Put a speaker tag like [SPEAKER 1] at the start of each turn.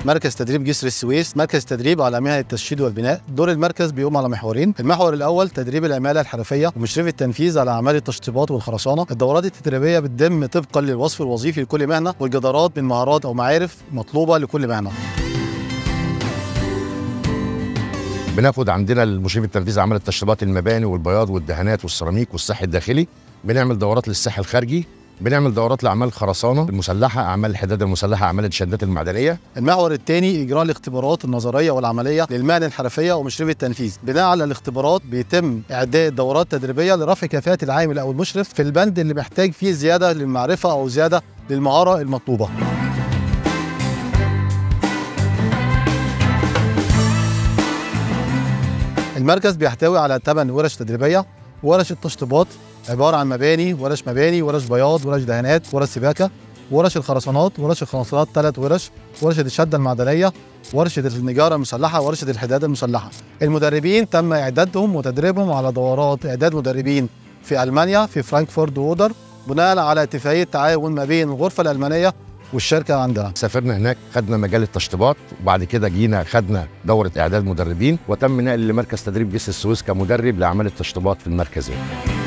[SPEAKER 1] مركز تدريب جسر السويس مركز تدريب على مهن التشييد والبناء دور المركز بيقوم على محورين المحور الاول تدريب العماله الحرفيه ومشرف التنفيذ على اعمال التشطيبات والخرسانه الدورات التدريبيه بتتم طبقا للوصف الوظيفي لكل مهنه والجدارات من مهارات او معارف مطلوبه لكل مهنه
[SPEAKER 2] بناخد عندنا المشرف التنفيذي عمل التشطيبات المباني والبياض والدهانات والسيراميك والصح الداخلي بنعمل دورات للصح الخارجي بنعمل دورات لاعمال الخرسانه المسلحه اعمال الحداد المسلحه اعمال الشدات المعدنيه
[SPEAKER 1] المحور الثاني اجراء الاختبارات النظريه والعمليه للمهن الحرفيه ومشرف التنفيذ بناء على الاختبارات بيتم اعداد دورات تدريبيه لرفع كفاءه العامل او المشرف في البند اللي محتاج فيه زياده للمعرفه او زياده للمهاره المطلوبه المركز بيحتوي على 8 ورش تدريبيه ورش التشطيبات عباره عن مباني ورش مباني ورش بياض ورش دهانات ورش سباكه ورش الخرسانات ورش الخرسانات ثلاث ورش ورشه الشده المعدنيه ورشه النجاره المسلحه ورشه الحداد المسلحه المدربين تم اعدادهم وتدريبهم على دورات اعداد مدربين في المانيا في فرانكفورت وودر بناء على اتفاقيه تعاون ما بين الغرفه الالمانيه والشركه عندنا
[SPEAKER 2] سافرنا هناك خدنا مجال التشطيبات وبعد كده جينا خدنا دوره اعداد مدربين وتم نقل لمركز تدريب جسر السويس كمدرب لاعمال التشطيبات في المركزين